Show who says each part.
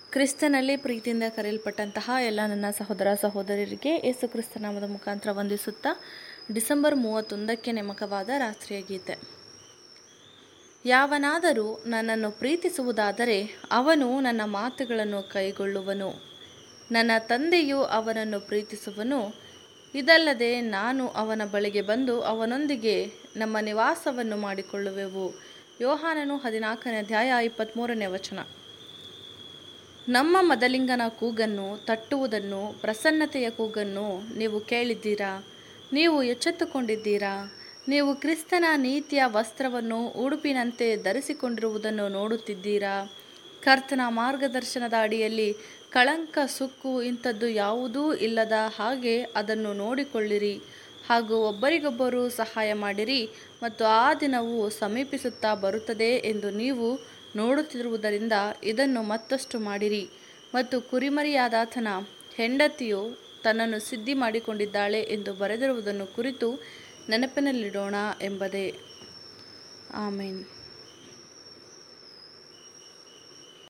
Speaker 1: ಕ್ರಿಸ್ತನಲ್ಲಿ ಪ್ರೀತಿಯಿಂದ ಕರೆಯಲ್ಪಟ್ಟಂತಹ ಎಲ್ಲ ನನ್ನ ಸಹೋದರ ಸಹೋದರರಿಗೆ ಯೇಸು ಕ್ರಿಸ್ತ ನಾಮದ ಮುಖಾಂತರ ವಂದಿಸುತ್ತಾ ಡಿಸೆಂಬರ್ ಮೂವತ್ತೊಂದಕ್ಕೆ ನೇಮಕವಾದ ರಾಷ್ಟ್ರೀಯ ಗೀತೆ ಯಾವನಾದರೂ ನನ್ನನ್ನು ಪ್ರೀತಿಸುವುದಾದರೆ ಅವನು ನನ್ನ ಮಾತುಗಳನ್ನು ಕೈಗೊಳ್ಳುವನು ನನ್ನ ತಂದೆಯು ಅವನನ್ನು ಪ್ರೀತಿಸುವನು ಇದಲ್ಲದೆ ನಾನು ಅವನ ಬಳಿಗೆ ಬಂದು ಅವನೊಂದಿಗೆ ನಮ್ಮ ನಿವಾಸವನ್ನು ಮಾಡಿಕೊಳ್ಳುವೆವು ಯೋಹಾನನು ಹದಿನಾಲ್ಕನೇ ಅಧ್ಯಾಯ ಇಪ್ಪತ್ತ್ಮೂರನೇ ವಚನ ನಮ್ಮ ಮದಲಿಂಗನ ಕೂಗನ್ನು ತಟ್ಟುವುದನ್ನು ಪ್ರಸನ್ನತೆಯ ಕೂಗನ್ನು ನೀವು ಕೇಳಿದ್ದೀರಾ ನೀವು ಎಚ್ಚೆತ್ತುಕೊಂಡಿದ್ದೀರಾ ನೀವು ಕ್ರಿಸ್ತನ ನೀತಿಯ ವಸ್ತ್ರವನ್ನು ಉಡುಪಿನಂತೆ ಧರಿಸಿಕೊಂಡಿರುವುದನ್ನು ನೋಡುತ್ತಿದ್ದೀರಾ ಕರ್ತನ ಮಾರ್ಗದರ್ಶನದ ಅಡಿಯಲ್ಲಿ ಕಳಂಕ ಸುಕ್ಕು ಇಂಥದ್ದು ಯಾವುದೂ ಇಲ್ಲದ ಹಾಗೆ ಅದನ್ನು ನೋಡಿಕೊಳ್ಳಿರಿ ಹಾಗೂ ಒಬ್ಬರಿಗೊಬ್ಬರು ಸಹಾಯ ಮಾಡಿರಿ ಮತ್ತು ಆ ದಿನವು ಸಮೀಪಿಸುತ್ತಾ ಬರುತ್ತದೆ ಎಂದು ನೀವು ನೋಡುತ್ತಿರುವುದರಿಂದ ಇದನ್ನು ಮತ್ತಷ್ಟು ಮಾಡಿರಿ ಮತ್ತು ಕುರಿಮರಿಯಾದಾತನ ಹೆಂಡತಿಯು ತನ್ನನ್ನು ಸಿದ್ಧಿ ಮಾಡಿಕೊಂಡಿದ್ದಾಳೆ ಎಂದು ಬರೆದಿರುವುದನ್ನು ಕುರಿತು ನೆನಪಿನಲ್ಲಿಡೋಣ ಎಂಬುದೇ ಆಮೇನ್